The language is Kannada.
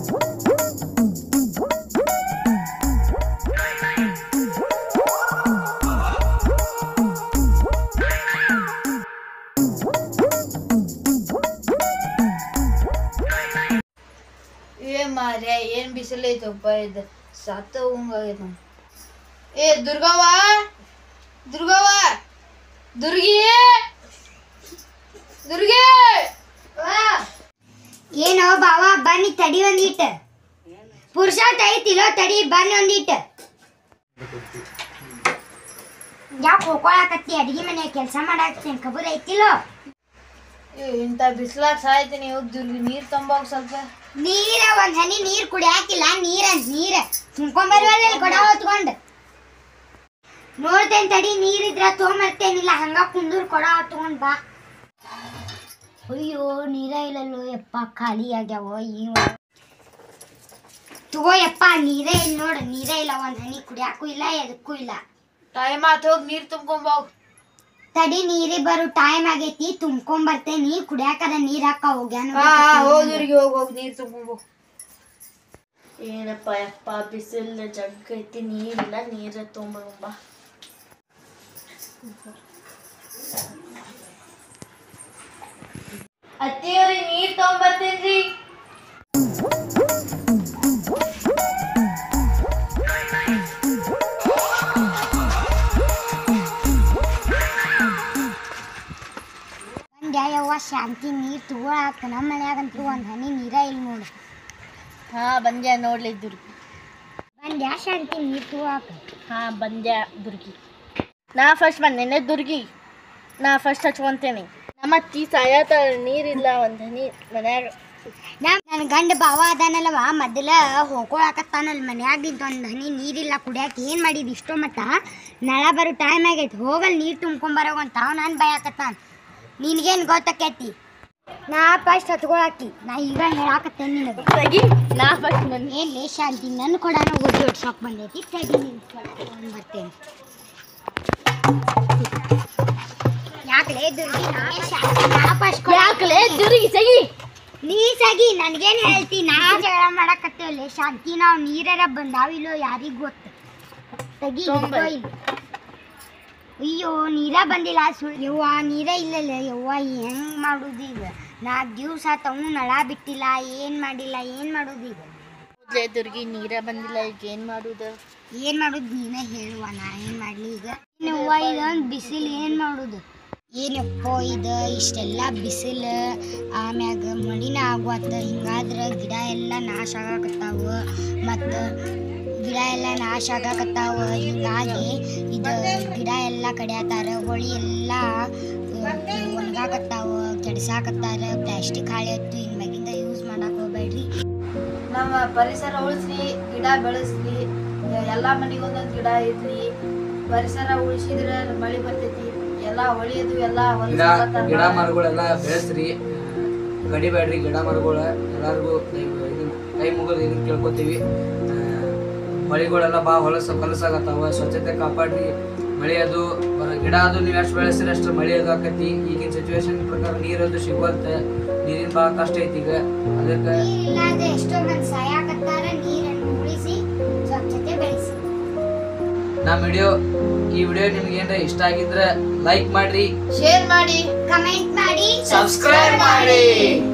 ಏ ಮಾರ್ಯ ಏನ್ ಬಿಸಿಲೈತಪ್ಪ ಇದು ಸತ್ತ ಹೋಗಂಗಾಗೈತ ಏ ದುರ್ಗವ್ವ ದುರ್ಗವ್ವ ದುರ್ಗಿ ದುರ್ಗಿ ಏನೋ ಬಾವ ಬನ್ನಿ ತಡಿ ಒಂದಿಟ್ಟ ಪುರುಷ ಐತಿಲೋ ತಡಿ ಬನ್ನಿ ಒಂದಿಟ್ಟ ಯಾಕೆ ಹೋಗ್ಕೊಳಕತ್ತಿ ಅಡಿಗೆ ಮನೆ ಕೆಲಸ ಮಾಡಾಕ್ತೇನೆ ಕಬೂರ್ ಐತಿಲೋ ಏ ಇಂಥ ಬಿಸಿಲಾಗ ಸಾಯ್ತೀನಿ ಹೋಗಿ ದುರ್ಗಿ ನೀರ್ ತಂಬೋಗ್ ಸ್ವಲ್ಪ ನೀರ ಒಂದ್ ಹನಿ ನೀರ್ ಕುಡಿಯಾಕಿಲ್ಲ ನೀರ ನೀರ ತುಂಬ್ಕೊಂಬರ್ವಲ್ಲ ಕೊಡ ಹೊತ್ಕೊಂಡು ನೋಡ್ತೇನೆ ತಡಿ ನೀರಿದ್ರ ತೊಗೊಂಬರ್ತೇನಿಲ್ಲ ಹಂಗ ಕುಂದೂರ್ ಕೊಡ ಹೊತ್ಕೊಂಡ್ ಬಾ ಅಯ್ಯೋ ನೀರ ಇಲ್ಲಲ್ಲೋ ಯಪ್ಪ ಖಾಲಿ ಆಗ್ಯಾವ ಇವ ತಗೋ ಯಪ್ಪ ನೀರೇ ಇಲ್ಲ ನೋಡು ನೀರೇ ಇಲ್ಲ ಒಂದ್ ಹನಿ ಕುಡಿಯಾಕು ಇಲ್ಲ ಎದಕ್ಕೂ ಇಲ್ಲ ಟೈಮ್ ಆತ್ ಹೋಗಿ ನೀರ್ ತುಂಬ್ಕೊಂಬೋಗ್ ತಡಿ ನೀರಿ ಬರೋ ಟೈಮ್ ಆಗೈತಿ ತುಂಬ್ಕೊಂಡ್ ಬರ್ತೇನಿ ಕುಡಿಯಾಕರ ನೀರ್ ಹಾಕ ಹೋಗ್ಯಾನ ಹಾ ಹೋದ್ರಿಗೆ ಹೋಗಿ ಹೋಗಿ ನೀರ್ ತುಂಬ್ಕೊಂಬೋಗ್ ಏನಪ್ಪ ಯಪ್ಪ ಬಿಸಿಲು ಜಗ್ಗ ಐತಿ ನೀರಿಲ್ಲ ನೀರ ತೊಗೊಂಬ ಅತ್ತಿಯವ್ರಿ ನೀರ್ ತಗೊಂಬರ್ತೇನ್ರಿ ಬಂದ್ಯಾ ಯವ್ವ ಶಾಂತಿ ನೀರ್ ತಗೊಳಾಕ ನಮ್ಮ ಮನ್ಯಾಗಂತೂ ಒಂದ್ ಹನಿ ನೀರ ಇಲ್ಲ ನೋಡು ಹಾ ಬಂದ್ಯಾ ನೋಡ್ಲಿ ದುರ್ಗಿ ಬಂದ್ಯಾ ಶಾಂತಿ ನೀರ್ ತಗೊಳಾಕ ಹಾ ಬಂದ್ಯಾ ದುರ್ಗಿ ನಾ ಫಸ್ಟ್ ಬಂದೇನೆ ದುರ್ಗಿ ನಾ ಫಸ್ಟ್ ಹಚ್ಕೊಂತೇನೆ ನಮ್ಮ ಅತ್ತಿ ಸಾಯತಾಳ ನೀರಿಲ್ಲ ಒಂದ್ ಹನಿ ಮನ್ಯಾಗ ನಮ್ ನನ್ನ ಗಂಡ ಬಾವ ಅದಾನಲ್ವ ಮೊದಲ ಹೋಗ್ಕೊಳಕತ್ತಾನಲ್ ಮನ್ಯಾಗಿಂತ ಒಂದ್ ಹನಿ ನೀರಿಲ್ಲ ಕುಡಿಯಾಕ ಏನ್ ಮಾಡಿದ್ ಇಷ್ಟೋ ಮಟ್ಟ ನಳ ಬರೋ ಟೈಮ್ ಆಗೈತಿ ಹೋಗಲ್ ನೀರ್ ತುಂಬ್ಕೊಂಬರೋಗಂತ ಅವ್ ನನ್ ಬಯಕತ್ತಾನ ನಿನ್ಗೇನ್ ಗೊತ್ತಾಕೈತಿ ನಾ ಫಸ್ಟ್ ಹತ್ಕೊಳಾಕಿ ನಾ ಈಗ ಹೇಳಾಕತ್ತೇನೆ ನಿನಗೆ ತೆಗಿ ನಾ ಫಸ್ಟ್ ಬಂದ್ ಏನ್ ಲೇ ಶಾಂತಿ ನನ್ನ ಕೊಡಾನ ಓದಿ ಹೊಡ್ಸೋಕ್ ಬಂದೈತಿ ತಡಿ ನಿನ್ ಕೊಡ ತಗೊಂಡ್ ಬರ್ತೇನೆ ಯಾಕಲೇ ದುರ್ಗಿ ನಾ ಶಾಂತಿ ನಾ ಫಸ್ಟ್ ಯಾಕಲೆ ದುರ್ಗಿ ತೆಗಿ ನೀ ಸಗಿ ನನ್ಗೇನ್ ಹೇಳ್ತಿ ನಾ ಜಗಳ ಮಾಡಕತ್ತೇವಲ್ಲ ಶಾಂತಿ ನಾವ್ ನೀರರ ಬಂದಾವಿಲ್ಲೋ ಯಾರಿಗ್ ಗೊತ್ತ ತಗಿ ತೊಂಬೈ. ಇಟ್ಕೋ ಇಲ್ಲಿ. ಅಯ್ಯೋ ನೀರ ಬಂದಿಲ್ಲ ಸುಳ್ ಯವ್ವ ನೀರ ಇಲ್ಲಲ್ಲ ಯವ್ವ ಹೆಂಗ್ ಮಾಡುದು ಈಗ ನಾಲ್ಕು ದಿವ್ಸ ಆತವು ನಳ ಬಿಟ್ಟಿಲ್ಲ ಏನ್ ಮಾಡಿಲ್ಲ ಏನ್ ಮಾಡುದು ಈಗ ಹೌದ್ಲೆ ದುರ್ಗಿ ನೀರ ಬಂದಿಲ್ಲ ಈಗ ಏನ್ ಮಾಡುದ ಏನ್ ಮಾಡುದು ನೀನೇ ಹೇಳುವ ನಾ ಏನ್ ಮಾಡ್ಲಿ ಈಗ ಯವ್ವ ಇದೊಂದ್ ಬಿಸಿಲು ಏನ್ ಮಾಡುದು ಏನಪ್ಪೋ ಇದು ಇಷ್ಟೆಲ್ಲ ಬಿಸಿಲು ಆಮ್ಯಾಗ ಮಳಿನ ಆಗುವತ್ತ ಹಿಂಗಾದ್ರ ಗಿಡ ಎಲ್ಲ ನಾಶ ಆಗಾಕತ್ತಾವ ಮತ್ತು ಗಿಡ ಎಲ್ಲ ನಾಶ ಆಗಾಕತ್ತಾವ ಹಿಂಗಾಗಿ ಇದು ಗಿಡ ಎಲ್ಲ ಕಡಿಯತ್ತಾರ ಹೊಳಿ ಎಲ್ಲ ಒಣಗಾಕತ್ತಾವ ಕೆಡ್ಸಾಕತ್ತಾರ ಪ್ಲಾಸ್ಟಿಕ್ ಹಾಳೆತ್ತು ಇನ್ ಮ್ಯಾಗಿಂದ ಯೂಸ್ ಮಾಡಕ್ ಹೋಗ್ಬೇಡ್ರಿ ನಮ್ಮ ಪರಿಸರ ಉಳಿಸ್ಲಿ ಗಿಡ ಬೆಳೆಸ್ಲಿ ಎಲ್ಲಾ ಮನಿಗೊಂದೊಂದ್ ಗಿಡ ಇರ್ಲಿ ಪರಿಸರ ಉಳಿಸಿದ್ರೆ ಮಳಿ ಬರ್ತೈತಿ ಎಲ್ಲಾ ಹೊಳಿಯೋದು ಎಲ್ಲಾ ಗಿಡ ಹೊಲಸಾಕತ್ತಾರ. ಗಿಡ ಮರಗಳೆಲ್ಲ ಬೆಳೆಸ್ರಿ ಕಡಿಬೇಡ್ರಿ ಗಿಡ ಮರಗಳ ಎಲ್ಲಾರ್ಗು ದಯವ್- ಇದನ್ನ ಕೈ ಮುಗಿದು ಇದನ್ನ ಕೇಳ್ಕೊತೀವಿ ಆ, ಮಳಿಗಳೆಲ್ಲ ಬಾ ಹೊಲಸ ಹೊಲಸಾಗತ್ತಾವ ಸ್ವಚ್ಛತೆ ಕಾಪಾಡ್ರಿ ಮಳೆ ಅದು ಬರ- ಗಿಡ ಅದು ನೀವು ಎಷ್ಟು ಬೆಳೆಸ್ರಿ ಅಷ್ಟು ಮಳೆ ಅದು ಆಕತಿ ಈಗಿನ ಸಿಚುವೇಶನ್ ಪ್ರಕಾರ ನೀರದು ಸಿಗುವಂತೆ ನೀರಿನ ಭಾಳ ಕಷ್ಟ ಐತಿ ಈಗ ಅದಕ್ಕೆ ನೀರಿಲ್ಲದೆ ಎಷ್ಟೋ ಮಂದಿ ಸಾಯಾಕತ್ತಾರ ನೀರನ್ನು ಉಳಿಸಿ ಸ್ವಚ್ಛತೆ ಬೆಳೆಸಿ ನಮ್ಮ ವಿಡಿಯೋ ಈ ವಿಡಿಯೋ ನಿಮ್ಗೆ ಏನಾರ ಇಷ್ಟ ಆಗಿದ್ರೆ ಲೈಕ್ ಮಾಡ್ರಿ ಶೇರ್ ಮಾಡಿ ಕಮೆಂಟ್ ಮಾಡಿ ಸಬ್ಸ್ಕ್ರೈಬ್ ಮಾಡಿ